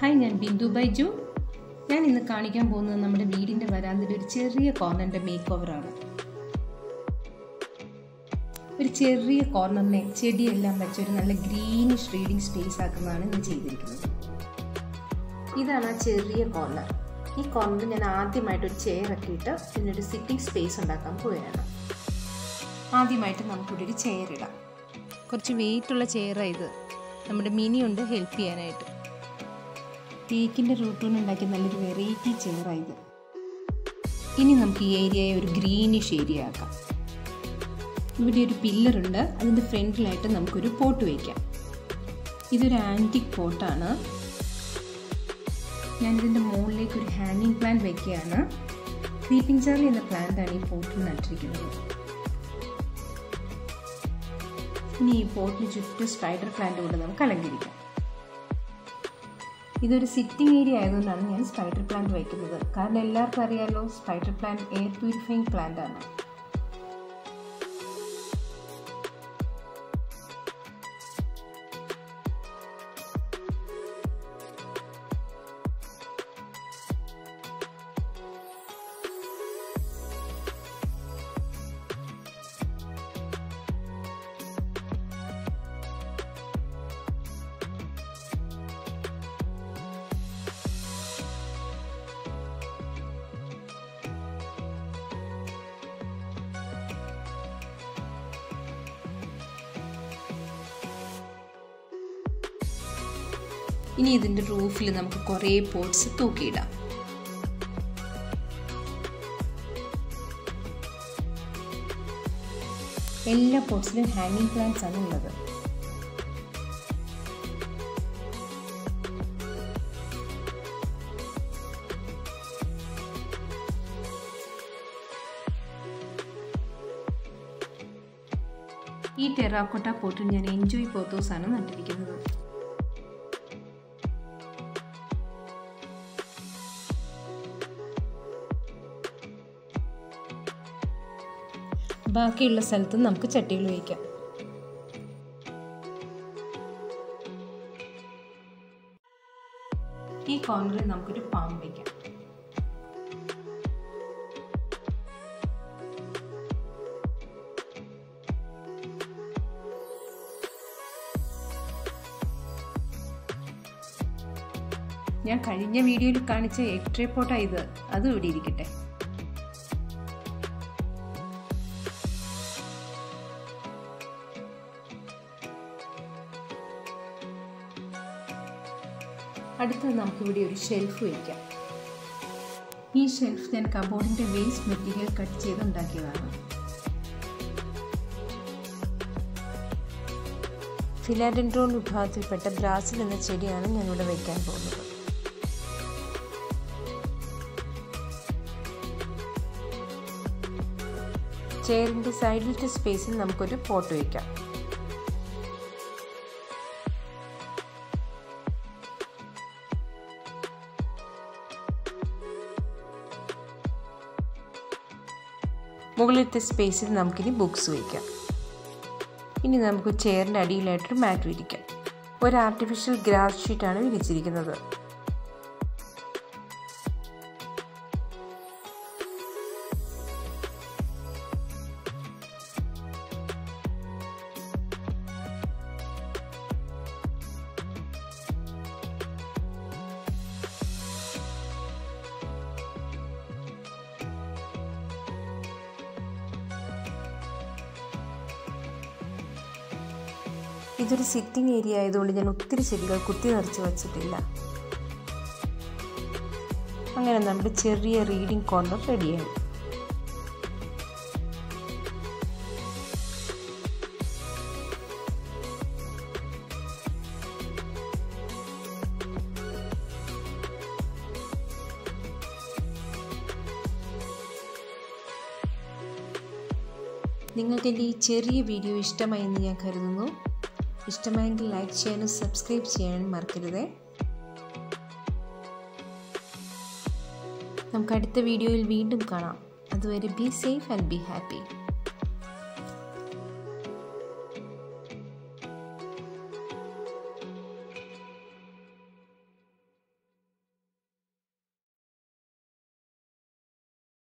hi ഞാൻ ബിന്ദു ബൈജു ഞാൻ ഇന്ന് കാണിക്കാൻ പോകുന്നത് നമ്മുടെ വീടിൻ്റെ വരാന്തിൻ്റെ ഒരു ചെറിയ കോർണറിൻ്റെ മേക്ക് ഓവറാണ് ഒരു ചെറിയ കോർണറിനെ ചെടിയെല്ലാം വെച്ചൊരു നല്ല ഗ്രീനിഷ് റീഡിങ് സ്പേസ് ആക്കുന്നതാണ് ഇന്ന് ചെയ്തിരിക്കുന്നത് ഇതാണ് ആ ചെറിയ കോർണർ ഈ കോർണറിൽ ഞാൻ ആദ്യമായിട്ട് ഒരു ചെയർ ഒക്കെ ഇട്ട് ഇതിനൊരു സിറ്റിംഗ് സ്പേസ് ഉണ്ടാക്കാൻ പോവുകയാണ് ആദ്യമായിട്ട് നമുക്കിവിടെ ഒരു ചെയർ ഇടാം കുറച്ച് വെയിറ്റുള്ള ചെയറാണ് ഇത് നമ്മുടെ മിനി ഉണ്ട് ഹെൽപ്പ് ചെയ്യാനായിട്ട് തേക്കിൻ്റെ റൂട്ടുകൊണ്ട് ഉണ്ടാക്കിയ നല്ലൊരു വെറൈറ്റി ചെയറായത് ഇനി നമുക്ക് ഈ ഏരിയയെ ഒരു ഗ്രീനിഷ് ഏരിയ ആക്കാം ഇവിടെ ഒരു പില്ലറുണ്ട് അതിൻ്റെ ഫ്രണ്ടിലായിട്ട് നമുക്കൊരു പോട്ട് വയ്ക്കാം ഇതൊരു ആൻറ്റിക് പോട്ടാണ് ഞാനിതിൻ്റെ മുകളിലേക്ക് ഒരു ഹാങ്ങിങ് പ്ലാന്റ് വയ്ക്കുകയാണ് ക്രീപ്പിംഗ് ചാർലി എന്ന പ്ലാന്റാണ് ഈ പോട്ടിൽ നട്ടിരിക്കുന്നത് ഇനി ഈ പോട്ടിന് ചുറ്റും സ്പൈഡർ പ്ലാന്റ് കൊണ്ട് നമുക്ക് അലങ്കരിക്കാം ഇതൊരു സിറ്റിംഗ് ഏരിയ ആയതുകൊണ്ടാണ് ഞാൻ സ്പൈഡർ പ്ലാന്റ് വയ്ക്കുന്നത് കാരണം എല്ലാവർക്കും അറിയാമല്ലോ spider plant air purifying plant ആണ് ഇനി ഇതിൻ്റെ റൂഫിൽ നമുക്ക് കുറേ പോട്ട്സ് തൂക്കിയിടാം എല്ലാ പോട്ട്സിലും ഹാങ്ങിങ് പ്ലാന്റ്സ് ആണ് ഉള്ളത് ഈ ടെറാക്കോട്ട പോട്ടിൽ ഞാൻ എൻജോയ് പോത്തോസ് ആണ് നട്ടിരിക്കുന്നത് ബാക്കിയുള്ള സ്ഥലത്ത് നമുക്ക് ചട്ടികൾ വയ്ക്കാം ഈ കോർണറിൽ നമുക്കൊരു പാമ്പ് വയ്ക്കാം ഞാൻ കഴിഞ്ഞ വീഡിയോയിൽ കാണിച്ച എക്ട്രേ പോട്ടാ ഇത് അതും ഇവിടെ ഇരിക്കട്ടെ അടുത്തത് നമുക്കിവിടെ ഒരു ഷെൽഫ് വയ്ക്കാം ഈ ഷെൽഫ് ഞാൻ കബോർഡിൻ്റെ വേസ്റ്റ് മെറ്റീരിയൽ കട്ട് ചെയ്ത് ഉണ്ടാക്കിയതാണ് ഫിലാഡെൻഡ്രോൺ വിഭാഗത്തിൽപ്പെട്ട ബ്രാസിൽ എന്ന ചെടിയാണ് ഞാനിവിടെ വയ്ക്കാൻ പോകുന്നത് ചെയറിൻ്റെ സൈഡിലത്തെ സ്പേസിൽ നമുക്കൊരു പോട്ട് വയ്ക്കാം മുകളിലത്തെ സ്പേസിൽ നമുക്കിനി ബുക്സ് വയ്ക്കാം ഇനി നമുക്ക് ചെയറിൻ്റെ അടിയിലായിട്ടൊരു മാറ്റ് വിരിക്കാം ഒരു ആർട്ടിഫിഷ്യൽ ഗ്രാസ് ഷീറ്റാണ് വിരിച്ചിരിക്കുന്നത് ഇതൊരു സിറ്റിംഗ് ഏരിയ ആയതുകൊണ്ട് ഞാൻ ഒത്തിരി ചെടികൾ കുത്തി നിറച്ച് വച്ചിട്ടില്ല അങ്ങനെ നമ്മുടെ ചെറിയ റീഡിംഗ് കോർണർ റെഡിയായി നിങ്ങൾക്ക് എൻ്റെ ഈ ചെറിയ വീഡിയോ ഇഷ്ടമായി എന്ന് ഞാൻ കരുതുന്നു ഇഷ്ടമായെങ്കിൽ ലൈക്ക് ചെയ്യാനും സബ്സ്ക്രൈബ് ചെയ്യാനും മറക്കരുതേ നമുക്ക് അടുത്ത വീഡിയോയിൽ വീണ്ടും കാണാം അതുവരെ be safe and be happy